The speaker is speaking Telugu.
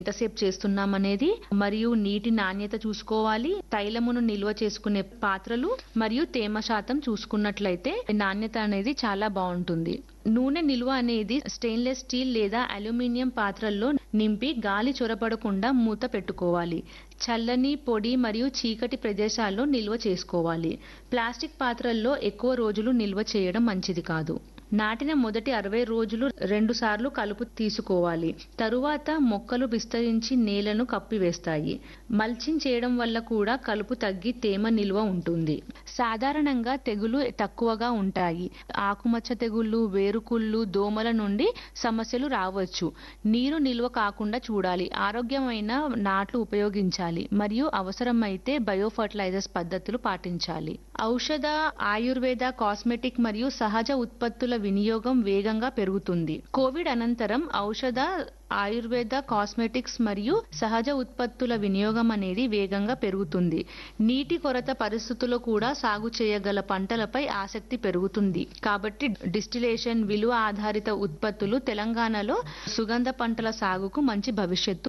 ఎంతసేపు చేస్తున్నాం అనేది మరియు నీటి నాణ్యత చూసుకోవాలి తైలమును నిల్వ చేసుకునే పాత్రలు మరియు తేమ శాతం చూసుకున్నట్లయితే నాణ్యత అనేది చాలా బాగుంటుంది నూనె నిల్వ అనేది స్టెయిన్లెస్ స్టీల్ లేదా అల్యూమినియం పాత్రల్లో నింపి గాలి చొరబడకుండా మూత పెట్టుకోవాలి చల్లని పొడి మరియు చీకటి ప్రదేశాల్లో నిల్వ చేసుకోవాలి ప్లాస్టిక్ పాత్రల్లో ఎక్కువ రోజులు నిల్వ చేయడం మంచిది కాదు నాటిన మొదటి అరవై రోజులు రెండు సార్లు కలుపు తీసుకోవాలి తరువాత మొక్కలు విస్తరించి నేలను కప్పివేస్తాయి మల్చింగ్ చేయడం వల్ల కూడా కలుపు తగ్గి తేమ నిల్వ ఉంటుంది సాధారణంగా తెగులు తక్కువగా ఉంటాయి ఆకుమచ్చ తెగుళ్ళు వేరుకుళ్ళు దోమల నుండి సమస్యలు రావచ్చు నీరు నిల్వ కాకుండా చూడాలి ఆరోగ్యమైన నాట్లు ఉపయోగించాలి మరియు అవసరమైతే బయో ఫర్టిలైజర్స్ పద్ధతులు పాటించాలి ఔషధ ఆయుర్వేద కాస్మెటిక్ మరియు సహజ ఉత్పత్తుల వినియోగం వేగంగా పెరుగుతుంది కోవిడ్ అనంతరం ఔషధ ఆయుర్వేద కాస్మెటిక్స్ మరియు సహజ ఉత్పత్తుల వినియోగం అనేది వేగంగా పెరుగుతుంది నీటి కొరత పరిస్థితుల్లో కూడా సాగు చేయగల పంటలపై ఆసక్తి పెరుగుతుంది కాబట్టి డిస్టిలేషన్ విలువ ఆధారిత ఉత్పత్తులు తెలంగాణలో సుగంధ పంటల సాగుకు మంచి భవిష్యత్తు